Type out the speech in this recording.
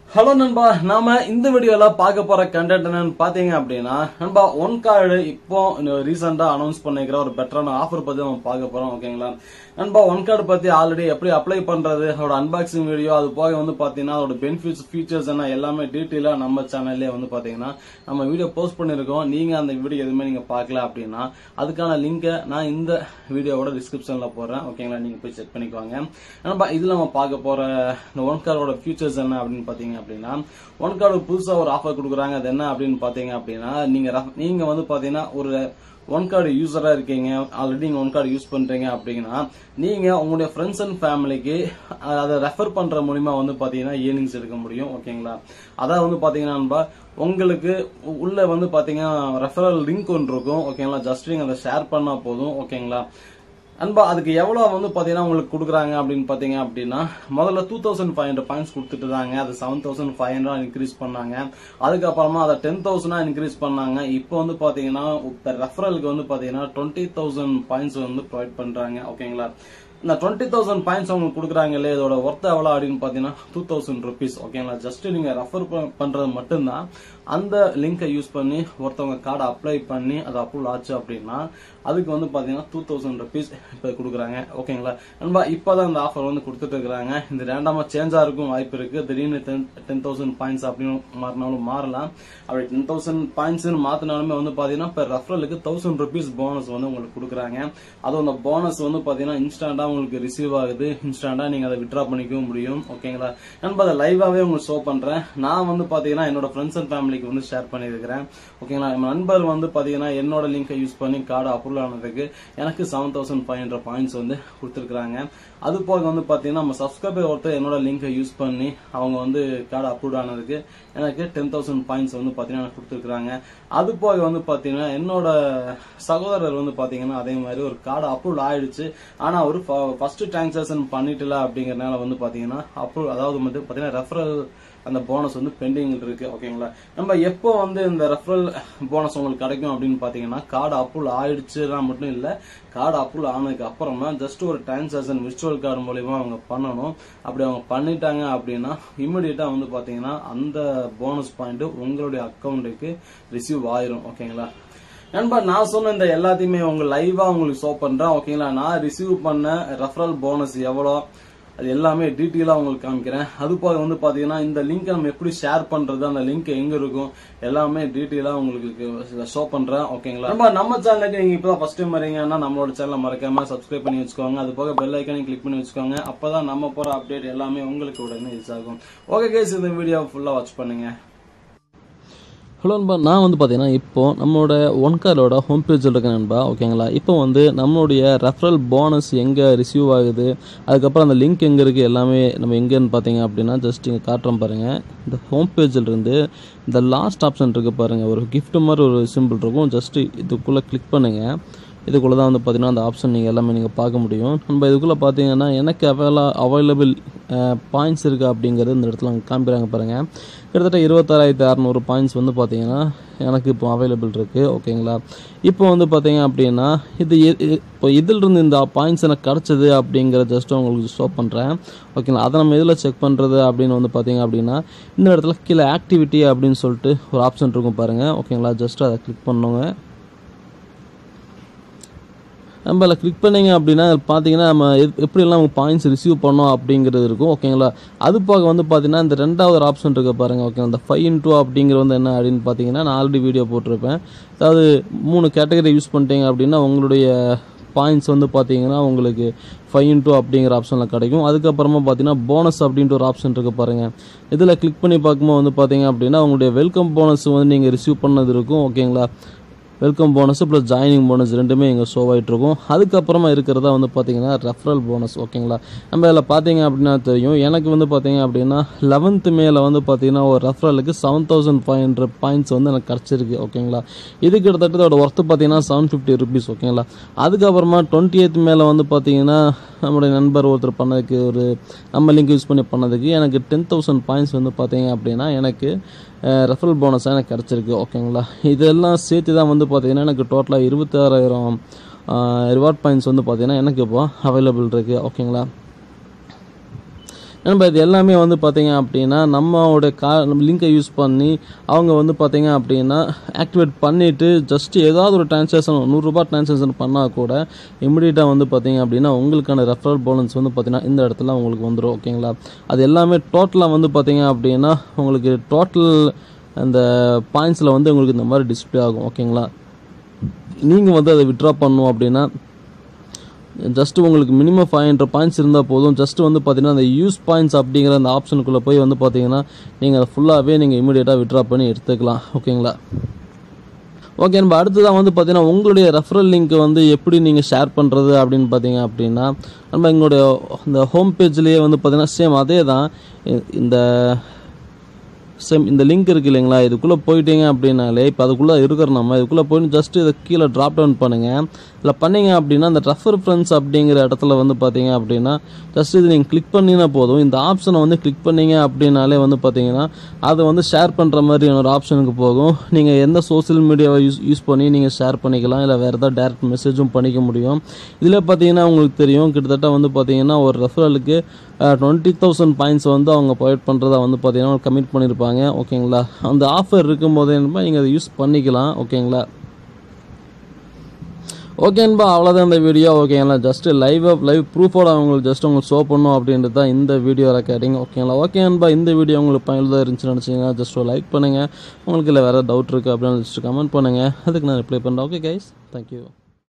hello நண்பா நாம இந்த வீடியோல பார்க்க போற கண்டென்ட் என்னன்னு பாத்தீங்க அப்படின்னா நண்பா ஒன் கார்டு இப்போ ரீசெண்டா அனௌன்ஸ் பண்ணிக்கிற ஒரு பெட்டரான ஆஃபர் பத்தி நம்ம பார்க்க போறோம் ஓகேங்களா நண்பா ஒன் கார்டு பத்தி ஆல்ரெடி எப்படி அப்ளை பண்றது அதோட அன்பாக்சிங் வீடியோ அது போக வந்து பாத்தீங்கன்னா அதோட பெனிஃபிட்ஸ் ஃபீச்சர்ஸ் என்ன எல்லாமே டீட்டெயிலா நம்ம சேனல்லே வந்து பாத்தீங்கன்னா நம்ம வீடியோ போஸ்ட் பண்ணிருக்கோம் நீங்க அந்த வீடியோ எதுவுமே நீங்க பார்க்கல அப்படின்னா அதுக்கான லிங்கை நான் இந்த வீடியோவோட டிஸ்கிரிப்ஷன்ல போடுறேன் ஓகேங்களா நீங்க போய் செக் பண்ணிக்குவாங்க நண்பா இதுல நம்ம பார்க்க போற இந்த ஒன் கார்டோட ஃபியூச்சர்ஸ் என்ன அப்படின்னு பாத்தீங்க அப்படின்னா ஒன் கார்டு புதுசா ஒரு ஆஃபர் கொடுக்குறாங்க அது என்ன அப்படின்னு பாத்தீங்க அப்படின்னா நீங்க ref- நீங்க வந்து பாத்தீங்கன்னா ஒரு ஒன் கார்டு யூசரா இருக்கீங்க ஆல்ரெடி நீங்க ஒன் கார்டு யூஸ் பண்றீங்க அப்படின்னா நீங்க உங்களுடைய ஃப்ரெண்ட்ஸ் அண்ட் ஃபேமிலிக்கு அதை ரெஃபர் பண்ற மூலியமா வந்து பாத்தீங்கன்னா ஏர்னிங்ஸ் எடுக்க முடியும் ஓகேங்களா அதான் வந்து பாத்தீங்கன்னா நண்பா உங்களுக்கு உள்ள வந்து பாத்தீங்கன்னா ரெஃபரல் லிங்க் ஒன்று இருக்கும் ஓகேங்களா ஜஸ்ட் நீங்க அதை ஷேர் பண்ணா போதும் ஓகேங்களா அன்பா அதுக்கு எவ்வளவு வந்து பாத்தீங்கன்னா உங்களுக்கு கொடுக்குறாங்க அப்படின்னு பாத்தீங்க அப்படின்னா முதல்ல two thousand five hundred points கொடுத்துட்டு இருந்தாங்க அது seven thousand five hundred increase பண்ணாங்க அதுக்கப்புறமா அதை டென் தௌசண்டா இன்க்ரீஸ் பண்ணாங்க இப்போ வந்து பாத்தீங்கன்னா ரெஃபரலுக்கு வந்து பாத்தீங்கன்னா டுவெண்ட்டி தௌசண்ட் பாயிண்ட்ஸ் வந்து ப்ரொவைட் பண்றாங்க ஓகேங்களா இந்த டுவெண்ட்டி தௌசண்ட் பாயிண்ட்ஸ் உங்களுக்கு கொடுக்குறாங்க இல்லையா இதோட ஒர்த் எவ்வளோ அப்படின்னு பார்த்தீங்கன்னா டூ தௌசண்ட் ருபீஸ் ஓகேங்களா ஜஸ்ட் நீங்கள் ரெஃபர் பண்ணுறது மட்டும்தான் அந்த லிங்கை யூஸ் பண்ணி ஒருத்தவங்க கார்டை அப்ளை பண்ணி அது அப்ரூவல் ஆச்சு அப்படின்னா அதுக்கு வந்து பார்த்தீங்கன்னா டூ தௌசண்ட் ருபீஸ் இப்போ கொடுக்குறாங்க ஓகேங்களா நண்பா இப்போ தான் இந்த ஆஃபர் வந்து கொடுத்துட்டு இருக்கிறாங்க இந்த ரேண்டமாக சேஞ்சாக இருக்கும் வாய்ப்பு இருக்கு திடீர்னு டென் டென் தௌசண்ட் பாயிண்ட்ஸ் அப்படின்னு மாறினாலும் மாறலாம் அப்படி டென் தௌசண்ட் பாயிண்ட்ஸ்னு மாற்றினாலுமே வந்து பார்த்தீங்கன்னா இப்போ ரெஃபரலுக்கு தௌசண்ட் ருபீஸ் போனஸ் வந்து உங்களுக்கு கொடுக்குறாங்க அதுவும் அந்த போனஸ் வந்து பார்த்தீங்கன்னா இன்ஸ்டன்டா உங்களுக்கு ரிசீவ் ஆகுது இன்ஸ்டன்டா நீங்க அதை விட்ரா பண்ணிக்கவும் முடியும் ஓகேங்களா நண்பா அதை லைவாவே உங்களுக்கு ஷோ பண்றேன் நான் வந்து பாத்தீங்கன்னா என்னோட ஃப்ரெண்ட்ஸ் அண்ட் ஃபேமிலிக்கு வந்து ஷேர் பண்ணியிருக்கிறேன் ஓகேங்களா நம்ம நண்பர் வந்து பாத்தீங்கன்னா என்னோட லிங்கை யூஸ் பண்ணி கார்டு அப்ரூவல் ஆனதுக்கு எனக்கு seven thousand five hundred points வந்து கொடுத்துருக்காங்க அது போக வந்து பாத்தீங்கன்னா நம்ம சப்ஸ்கிரைபர் ஒருத்தர் என்னோட லிங்கை யூஸ் பண்ணி அவங்க வந்து கார்டு அப்ரூவ் ஆனதுக்கு எனக்கு டென் தௌசண்ட் பாயிண்ட்ஸ் வந்து பாத்தீங்கன்னா எனக்கு கொடுத்துருக்காங்க அது போக வந்து பாத்தீங்கன்னா என்னோட சகோதரர் வந்து பாத்தீங்கன்னா அதே மாதிரி ஒரு கார்டு அப்ரூவல் ஆயிடுச்சு ஆனா அவரு ஃபர்ஸ்ட் டிரான்சாக்ஷன் பண்ணிட்டல அப்படிங்கறதுனால வந்து பாத்தீங்கன்னா அப்ரூவல் அதாவது வந்து பாத்தீங்கன்னா ரெஃபரல் அந்த போனஸ் வந்து பெண்டிங் இருக்கு ஓகேங்களா நம்ம எப்போ வந்து இந்த ரெஃபரல் போனஸ் உங்களுக்கு கிடைக்கும் அப்படின்னு பாத்தீங்கன்னா கார்டு அப்ரூவல் ஆயிடுச்சுன்னா மட்டும் இல்ல கார்டு அப்ரூவல் ஆனதுக்கு அப்புறமா ஜஸ்ட் ஒரு டிரான்சாக்ஷன் விர்ச்சுவல் கார்டு மூலியமா அவங்க பண்ணணும் அப்படி அவங்க பண்ணிட்டாங்க அப்படின்னா இமிடியேட்டா வந்து பாத்தீங்கன்னா அந்த போனஸ் பாயிண்ட் உங்களுடைய அக்கௌண்ட்டுக்கு ரிசீவ் ஆயிரும் ஓகேங்களா நண்பா நான் சொன்ன இந்த எல்லாத்தையுமே உங்க லைவா உங்களுக்கு ஷோ பண்றேன் ஓகேங்களா நான் ரிசீவ் பண்ண ரெஃபரல் போனஸ் எவ்வளோ அது எல்லாமே டீட்டெயிலா உங்களுக்கு காமிக்கிறேன் அது போக வந்து பாத்தீங்கன்னா இந்த லிங்க் நம்ம எப்படி ஷேர் பண்றது அந்த லிங்க் எங்க இருக்கும் எல்லாமே டீட்டெயிலா உங்களுக்கு ஷோ பண்றேன் ஓகேங்களா நம்ம நம்ம சேனலுக்கு நீங்க இப்பதான் ஃபர்ஸ்ட் டைம் வரீங்கன்னா நம்மளோட சேனலை மறக்காம சப்ஸ்கிரைப் பண்ணி வச்சுக்கோங்க அது போக பெல் ஐக்கானையும் கிளிக் பண்ணி வச்சுக்கோங்க அப்பதான் நம்ம போற அப்டேட் எல்லாமே உங்களுக்கு உடனே யூஸ் ஆகும் ஓகே கேஸ் இந்த வீடியோ ஃபுல்லா வாட்ச் பண்ணுங்க ஹலோ நண்பா நான் வந்து பார்த்தீங்கன்னா இப்போ நம்மளோட ஒன் கார்டோட ஹோம் பேஜில் இருக்கேன் நண்பா ஓகேங்களா இப்போ வந்து நம்மளுடைய ரெஃபரல் போனஸ் எங்கே ரிசீவ் ஆகுது அதுக்கப்புறம் அந்த லிங்க் எங்கே இருக்குது எல்லாமே நம்ம எங்கேன்னு பார்த்தீங்க அப்படின்னா ஜஸ்ட் இங்கே காட்டுறோம் பாருங்கள் இந்த ஹோம் பேஜில் இருந்து இந்த லாஸ்ட் ஆப்ஷன் இருக்குது பாருங்கள் ஒரு gift மாதிரி ஒரு சிம்பிள் இருக்கும் ஜஸ்ட் இதுக்குள்ளே கிளிக் பண்ணுங்கள் இதுக்குள்ளே தான் வந்து பார்த்தீங்கன்னா அந்த ஆப்ஷன் நீங்கள் எல்லாமே நீங்கள் பார்க்க முடியும் நம்ம இதுக்குள்ளே பார்த்தீங்கன்னா எனக்கு அவைலா அவைலபிள் பாயிண்ட்ஸ் இருக்கா அப்படிங்கிறது இந்த இடத்துல அங்கே காமிக்கிறாங்க பாருங்கள் கிட்டத்தட்ட இருபத்தாறாயிரத்தி அறநூறு பாயிண்ட்ஸ் வந்து பார்த்தீங்கன்னா எனக்கு இப்போ அவைலபிள் இருக்குது ஓகேங்களா இப்போ வந்து பார்த்தீங்க அப்படின்னா இது எ- எ- இப்போ இதிலிருந்து இந்த பாயிண்ட்ஸ் எனக்கு கிடச்சிது அப்படிங்கிற ஜஸ்ட் உங்களுக்கு ஷோ பண்ணுறேன் ஓகேங்களா அதை நம்ம எதில் செக் பண்ணுறது அப்படின்னு வந்து பார்த்தீங்க அப்படின்னா இந்த இடத்துல கீழே ஆக்டிவிட்டி அப்படின்னு சொல்லிட்டு ஒரு ஆப்ஷன் இருக்கும் பாருங்கள் ஓகேங்களா ஜஸ்ட் அதை கிளிக் பண்ணுங்க நம்ம அதில் கிளிக் பண்ணீங்க அப்படின்னா அதில் பார்த்தீங்கன்னா நம்ம எப்- எப்படியெல்லாம் அவங்க பாயிண்ட்ஸ் ரிசீவ் பண்ணோம் அப்படிங்கிறது இருக்கும் ஓகேங்களா அது போக வந்து பார்த்தீங்கன்னா இந்த ரெண்டாவது ஒரு ஆப்ஷன் இருக்கு பாருங்க ஓகே அந்த ஃபைவ் இன்டூ அப்படிங்கிறது வந்து என்ன அப்படின்னு பார்த்தீங்கன்னா நான் ஆல்ரெடி வீடியோ போட்டிருப்பேன் அதாவது மூணு கேட்டகரி யூஸ் பண்ணிட்டீங்க அப்படின்னா உங்களுடைய பாயிண்ட்ஸ் வந்து பார்த்தீங்கன்னா உங்களுக்கு ஃபைவ் இன்டூ அப்படிங்கிற ஆப்ஷனில் கிடைக்கும் அதுக்கப்புறமா பார்த்தீங்கன்னா போனஸ் அப்படின்ட்டு ஒரு ஆப்ஷன் இருக்கு பாருங்க இதில் கிளிக் பண்ணி பார்க்கும்போது வந்து பார்த்தீங்க அப்படின்னா உங்களுடைய வெல்கம் போனஸ் வந்து நீங்கள் ரிசீவ் பண்ணது இருக்கும் ஓகேங்களா welcome bonus plus joining bonus ரெண்டுமே இங்கே ஷோ ஆகிட்டு இருக்கும் அதுக்கப்புறமா இருக்கிறதா வந்து பார்த்தீங்கன்னா ரெஃபரல் போனஸ் ஓகேங்களா நம்ம இதில் பார்த்தீங்க அப்படின்னா தெரியும் எனக்கு வந்து பார்த்தீங்க அப்படின்னா லெவன்த்து மேல வந்து பார்த்தீங்கன்னா ஒரு ரெஃபரலுக்கு seven thousand five hundred points வந்து எனக்கு கிடச்சிருக்கு ஓகேங்களா இது கிட்டத்தட்ட அதோட ஒர்த்து பார்த்தீங்கன்னா செவன் ஃபிஃப்டி ருபீஸ் ஓகேங்களா அதுக்கப்புறமா டுவெண்ட்டி எய்த் மேலே வந்து பார்த்தீங்கன்னா நம்மளுடைய நண்பர் ஒருத்தர் பண்ணதுக்கு ஒரு நம்ம லிங்க் யூஸ் பண்ணி பண்ணதுக்கு எனக்கு டென் தௌசண்ட் பாயிண்ட்ஸ் வந்து பார்த்தீங்க அப்படின்னா எனக்கு ரெஃபரல் போனஸாக எனக்கு கிடச்சிருக்கு ஓகேங்களா இதெல்லாம் சேர்த்து தான் வந்து பார்த்தீங்கன்னா எனக்கு டோட்டலாக இருபத்தாறாயிரம் ரிவார்ட் பாயிண்ட்ஸ் வந்து பார்த்தீங்கன்னா எனக்கு இப்போ அவைலபிள் இருக்குது ஓகேங்களா நண்பா இது எல்லாமே வந்து பார்த்தீங்க அப்படின்னா நம்மளோட கா லிங்கை யூஸ் பண்ணி அவங்க வந்து பார்த்தீங்க அப்படின்னா ஆக்டிவேட் பண்ணிவிட்டு ஜஸ்ட் ஏதாவது ஒரு டிரான்சாக்ஷன் நூறுரூபா டிரான்சாக்ஷன் பண்ணால் கூட இமிடியேட்டாக வந்து பார்த்தீங்க அப்படின்னா உங்களுக்கான ரெஃபரல் போனஸ் வந்து பார்த்தீங்கன்னா இந்த இடத்துல உங்களுக்கு வந்துடும் ஓகேங்களா அது எல்லாமே டோட்டலாக வந்து பார்த்தீங்க அப்படின்னா உங்களுக்கு டோட்டல் அந்த பாயிண்ட்ஸில் வந்து உங்களுக்கு இந்த மாதிரி டிஸ்ப்ளே ஆகும் ஓகேங்களா நீங்கள் வந்து அதை விட்ரா பண்ணணும் அப்படின்னா ஜஸ்ட் உங்களுக்கு மினிமம் ஃபைவ் ஹண்ட்ரட் பாயிண்ட்ஸ் இருந்தால் போதும் ஜஸ்ட் வந்து பார்த்தீங்கன்னா அந்த யூஸ் பாயிண்ட்ஸ் அப்படிங்கிற அந்த ஆப்ஷனுக்குள்ளே போய் வந்து பார்த்தீங்கன்னா நீங்கள் அதை ஃபுல்லாகவே நீங்கள் இமீடியட்டாக விட்ரா பண்ணி எடுத்துக்கலாம் ஓகேங்களா ஓகே நம்ம அடுத்ததான் வந்து பார்த்தீங்கன்னா உங்களுடைய ரெஃபரல் லிங்க் வந்து எப்படி நீங்கள் ஷேர் பண்ணுறது அப்படின்னு பார்த்தீங்க அப்படின்னா நம்ம எங்களுடைய இந்த ஹோம் பேஜ்லேயே வந்து பார்த்தீங்கன்னா சேம் அதே தான் இ- இந்த சேம் இந்த லிங்க் இருக்கு இல்லைங்களா இதுக்குள்ளே போயிட்டீங்க அப்படின்னாலே இப்போ அதுக்குள்ளே இருக்கிற நம்ம இதுக்குள்ளே போயிட்டு ஜஸ்ட் இதை கீழே ட்ராப் டவுன் பண்ணுங்கள் இதில் பண்ணீங்க அப்படின்னா இந்த ரெஃபர் ஃப்ரெண்ட்ஸ் அப்படிங்கிற இடத்துல வந்து பார்த்தீங்க அப்படின்னா ஜஸ்ட் இது நீங்கள் கிளிக் பண்ணினா போதும் இந்த ஆப்ஷனை வந்து கிளிக் பண்ணீங்க அப்படின்னாலே வந்து பார்த்தீங்கன்னா அதை வந்து ஷேர் பண்ணுற மாதிரி ஒரு ஆப்ஷனுக்கு போகும் நீங்கள் எந்த சோஷியல் மீடியாவை யூஸ் யூஸ் பண்ணி நீங்கள் ஷேர் பண்ணிக்கலாம் இல்லை வேறு ஏதாவது டேரக்ட் மெசேஜும் பண்ணிக்க முடியும் இதில் பார்த்தீங்கன்னா உங்களுக்கு தெரியும் கிட்டத்தட்ட வந்து பார்த்தீங்கன்னா ஒரு ரெஃபரலுக்கு டுவெண்ட்டி தௌசண்ட் பாயிண்ட்ஸ் வந்து அவங்க ப்ரொவைட் பண்ணுறதா வந்து பார்த்தீங்கன்னா கமிட் பண்ணியிருப்பாங்க ஓகேங்களா அந்த ஆஃபர் இருக்கும் போதே என்னப்பா நீங்கள் அதை யூஸ் பண்ணிக்கலாம் ஓகேங்களா ஓகேன்பா அவ்வளோதான் இந்த வீடியோ ஓகேங்களா ஜஸ்ட் லைவ் லைவ் ப்ரூஃபோட அவங்களுக்கு ஜஸ்ட் உங்களுக்கு ஷோ பண்ணும் அப்படின்றது தான் இந்த வீடியோ ரெக்கார்டிங் ஓகேங்களா ஓகேன்பா இந்த வீடியோ உங்களுக்கு பயனுள்ளதாக இருந்துச்சுன்னு நினச்சிங்கன்னா ஜஸ்ட் லைக் பண்ணுங்கள் உங்களுக்கு இல்லை வேறு டவுட் இருக்குது அப்படின்னு ஜஸ்ட் கமெண்ட் பண்ணுங்கள் அதுக்கு நான் ரிப்ளை பண்ணுறேன் ஓகே கைஸ் தேங்க்யூ